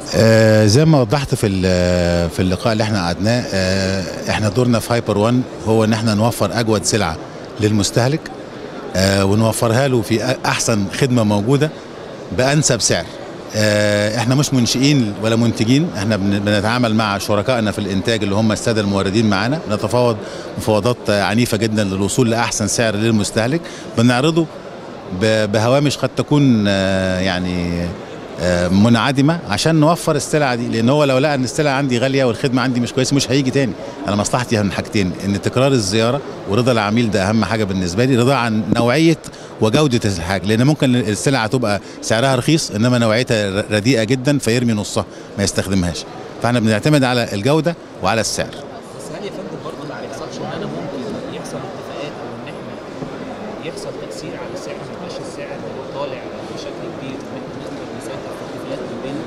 آه زي ما وضحت في ال- في اللقاء اللي احنا قعدناه آه احنا دورنا في هايبر وان هو ان احنا نوفر اجود سلعه للمستهلك آه ونوفرها له في أ- احسن خدمه موجوده بانسب سعر آه احنا مش منشئين ولا منتجين احنا بن- بنتعامل مع شركائنا في الانتاج اللي هم الساده الموردين معانا نتفاوض مفاوضات آه، عنيفه جدا للوصول لاحسن سعر للمستهلك بنعرضه ب- بهوامش قد تكون آه، يعني آه، منعدمه عشان نوفر السلعه دي لان هو لو لقى ان السلعه عندي غاليه والخدمه عندي مش كويسه مش هيجي تاني انا مصلحتي من حاجتين ان تكرار الزياره ورضا العميل ده اهم حاجه بالنسبه لي رضا عن نوعيه وجوده الحاجه لان ممكن السلعه تبقى سعرها رخيص انما نوعيتها ر- رديئه جدا فيرمي نصها ما يستخدمهاش فاحنا بنعتمد على الجوده وعلى السعر بس هل يا فندم برضه ما يحصلش ان انا ممكن يحصل اتفاقات او ان احنا يحصل تاثير على السعر ما يبقاش السعر طالع بشكل كبير ان احنا نقدر نسيطر في اتفاقات ما بين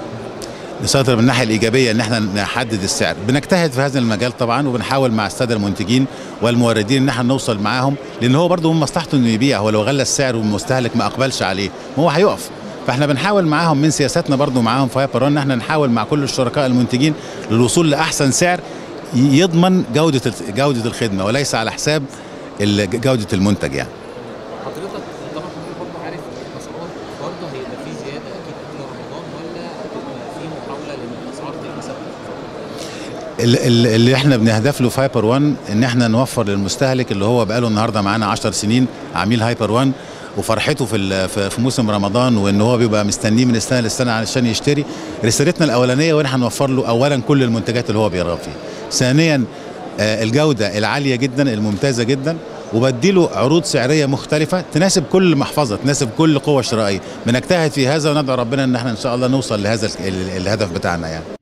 نسيطر من الناحيه الايجابيه ان احنا نحدد السعر بنجتهد في هذا المجال طبعا وبنحاول مع الساده المنتجين والموردين ان احنا نوصل معاهم لان هو برضه من مصلحته انه يبيع هو لو غلى السعر والمستهلك ما اقبلش عليه ما هو هيقف فاحنا بنحاول معاهم من سياساتنا برضه معاهم في هايبر ان احنا نحاول مع كل الشركاء المنتجين للوصول لاحسن سعر يضمن جوده جوده الخدمه وليس على حساب ال- جوده المنتج يعني حضرتك طبعا حضرتك برضه عارف الاسعار برضه هيبقى في زياده اكيد قبل رمضان ولا هتبقى في محاوله لان الاسعار تبقى ثابته ال- ال- اللي احنا بنهدف له في هايبر 1 ان احنا نوفر للمستهلك اللي هو بقاله النهارده معانا 10 سنين عميل هايبر 1 وفرحته في ال- في في موسم رمضان وان هو بيبقى مستنيه من السنه للسنه علشان يشتري رسالتنا الاولانيه وان احنا نوفر له اولا كل المنتجات اللي هو بيرغب فيها ثانيا آه، الجوده العاليه جدا الممتازه جدا وبديله عروض سعريه مختلفه تناسب كل محفظه تناسب كل قوه شرائيه بنجتهد في هذا وندعو ربنا ان احنا ان شاء الله نوصل لهذا ال- ال- الهدف بتاعنا يعني